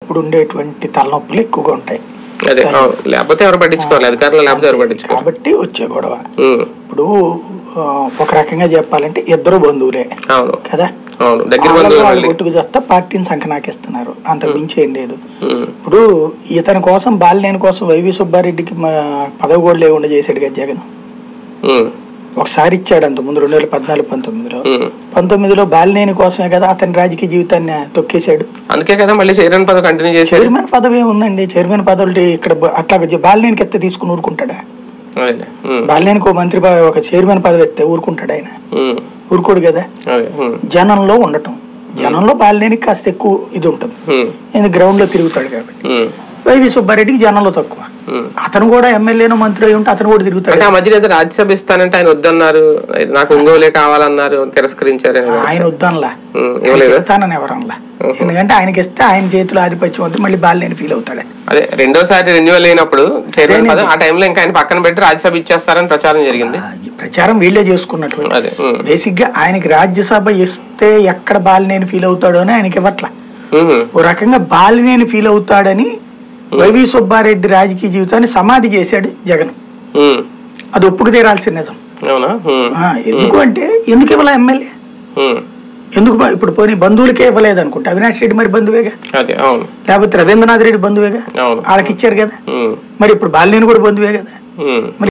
ఇప్పుడు ఉండేటువంటి తలనొప్పులు ఎక్కువగా ఉంటాయి అదే అవును. లేకపోతే ఎవరు పట్టించుకోవాలి అధికారులు లేకపోతే ఎవరు పట్టించుకోవాలి కాబట్టి వచ్చే గొడవ ఉమ్, ఇప్పుడు ఆ, ఒక రకంగా చెప్పాలంటే ఇద్దరు బంధువులే అవును కదా అవును దగ్గర వాళ్ళలో బంధువులు వాళ్ళు మళ్ళీ కొట్టుకు చేస్తా పార్టీని సంకనాకిస్తున్నారు అంతకు మించి ఏం లేదు ఉమ్, ఇప్పుడు ఇతని కోసం బాలినేని కోసం వైవి సుబ్బారెడ్డికి మా పదవి కూడా లేకుండా చేశాడు కదా జగన్ ఉమ్, ఒకసారి ఇచ్చాడు అంత ముందు రెండు వేల పద్నాలుగు పంతొమ్మిదిలో ఉమ్. పంతొమ్మిదిలో బాలినేని కోసమే కదా అతని రాజకీయ జీవితాన్ని తొక్కేశాడు అందుకే కదా మళ్ళీ చైరన్ పదవి కంటిన్యూ చేశారు చైర్మన్ పదవి ఉందండి చైర్మన్ పదవులు ఇక్కడ బ- అట్లా బాలినేనికి ఎత్తే తీసుకుని ఊరుకుంటాడా అదేలే. ఉమ్, బాలినేనికి ఒక మంత్రి పదవి ఒక చైర్మన్ పదవి ఎత్తే ఊరుకుంటాడు ఆయన ఉమ్, ఊరుకోడు కదా అదే ఉమ్, జనంలో ఉండటం జనంలో బాలినేనికి కాస్త ఎక్కువ ఇది ఉంటుంది ఉమ్, ఎందుకు గ్రౌండ్ లో తిరుగుతాడు కాబట్టి ఉమ్, వైవి సుబ్బారెడ్డికి జనంలో తక్కువ ఉమ్. అతను కూడా ఎమ్మెల్యేనో మంత్రి అయి ఉంటే అతను కూడా తిరుగుతాడు అంటే ఆ మధ్యన ఏదో రాజ్యసభ ఇస్తానంటే ఆయన వద్దన్నారు నాకు ఒంగోలే కావాలన్నారు తిరస్కరించారు అని ఆయన వద్దనలా ఉమ్, ఆయనకి ఇవ్వలేదా ఇస్తానని ఎవరనలా ఎందుకంటే ఆయనకి ఇస్తే ఆయన చేతిలో ఆధిపత్యం ఉంది మళ్ళీ బాలినేని ఫీల్ అవుతాడు అదే రెండోసారి రెన్యువల్ అయినప్పుడు చైర్మన్ పదవి ఆ టైంలో ఇంకా ఆయన పక్కన పెట్టి రాజ్యసభ ఇచ్చేస్తారని ప్రచారం జరిగింది ఆ, ఈ ప్రచారం వీళ్ళే చేసుకున్నటువంటి అదే ఉమ్, బేసిక్ గా ఆయనకి రాజ్యసభ ఇస్తే ఎక్కడ బాలినేని ఫీల్ అవుతాడో అని ఆయనకి ఇవ్వట్ల ఉమ్, ఓ రకంగా బాలినేని ఫీల్ అవుతాడని వైవి సుబ్బారెడ్డి రాజకీయ జీవితాన్ని సమాధి చేశాడు జగన్ ఉమ్, అది ఒప్పుకు తీరాల్సిన నిజం అవునా ఉమ్, ఆ, ఎందుకు అంటే ఎందుకు ఇవ్వలే ఎమ్మెల్యే ఉమ్, ఎందుకు బా- ఇప్పుడు పోనీ బంధువులకే ఇవ్వలేదు అనుకుంటా అవినాష్ రెడ్డి మరి బంధువేగా అదే అవును లేకపోతే రవీంద్రనాథ్ రెడ్డి బంధువేగా అవును వాళ్ళకి ఇచ్చారు కదా ఉమ్, మరి ఇప్పుడు బాలినేని కూడా బంధువే కదా ఉమ్. మరి